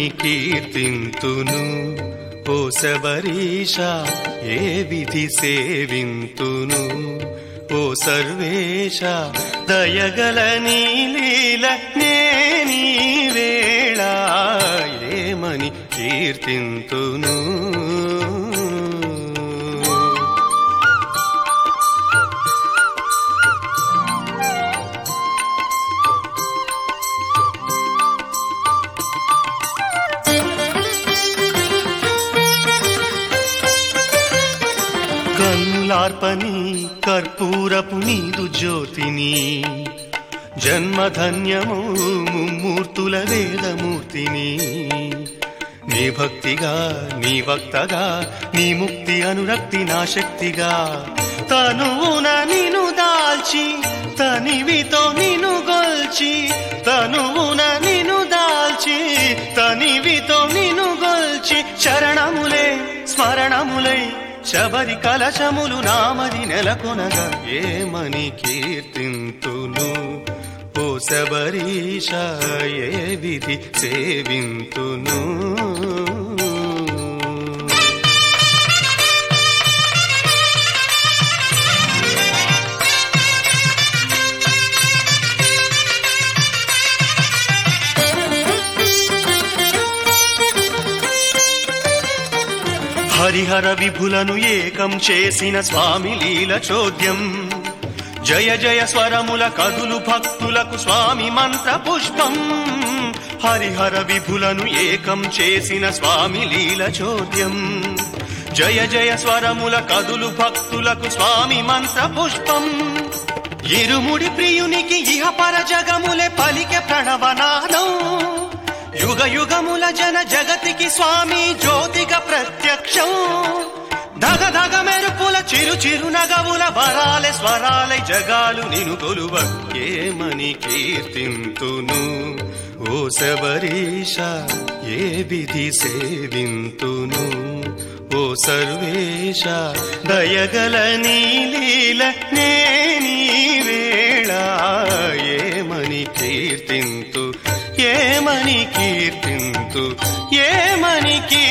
ఏమని కీర్తింతును ఓ శబరీష ఏ విధి సేవింతును ఓ సర్వేశ దయగల నీలీల నేనీ వేళ ఏమని కీర్తింతును కన్నులార్పని కర్పూరపు నీదు జ్యోతిని జన్మధన్యము ముమ్మూర్తుల వేదమూర్తిని నీ భక్తిగా నీ భక్తగా నీ ముక్తి అనురక్తి నా శక్తిగా తనువున నిను దాల్చి తనివితో నిను గొల్చి తనువున నిను దాల్చి తనివితో నిను గొల్చి శరణములే స్మరణములై శబరి కలశములు నామది నెలకొనగా ఏమని కీర్తింతును ఓ శబరీష ఏ విధి సేవింతును హరిహర విభులను ఏకం చేసిన స్వామి లీల చోద్యం జయ జయ స్వరముల కదులు భక్తులకు స్వామి మంత్ర పుష్పం హరిహర విభులను ఏకం చేసిన స్వామి లీల చోద్యం జయ జయ స్వరముల కదులు భక్తులకు స్వామి మంత్ర పుష్పం ఇరుముడి ప్రియునికి ఇహ పర జగములే పలికె ప్రణవనాదం యుగ యుగముల జన జగతికి స్వామి జ్యోతిక ప్రత్యక్షం ధగ ధగ మెరుపుల చిరు చిరు నగవుల వరాలే స్వరాలై జగాలు నిను కొలువ ఏమని కీర్తింతును ఓ శబరీష ఏ విధి సేవింతును ఓ సర్వేశ దయగల నీలీల నేనీ వేళ ఏమని కీర్తింతు ఏమని కీర్తింతు ఏమని కీ